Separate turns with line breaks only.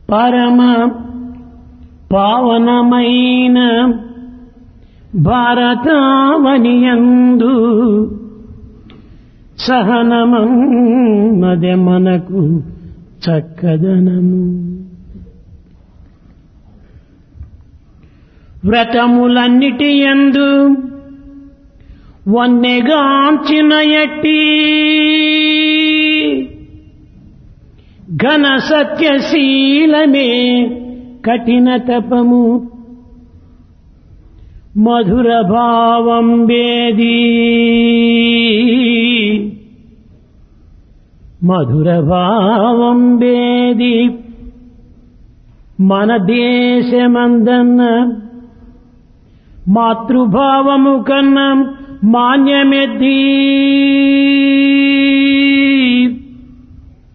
పరమ పావనమైన భారతావనియందు సహనమదే మనకు చక్కదనము వ్రతములన్నిటి ఎందు వన్నెగాంచిన ఎట్టి ఘన సత్యశీలమే కఠిన తపము మధుర భావం వేది మధుర భావం వేది మన దేశమందన్న మాతృభావము కన్నా మాన్యమెద్దీ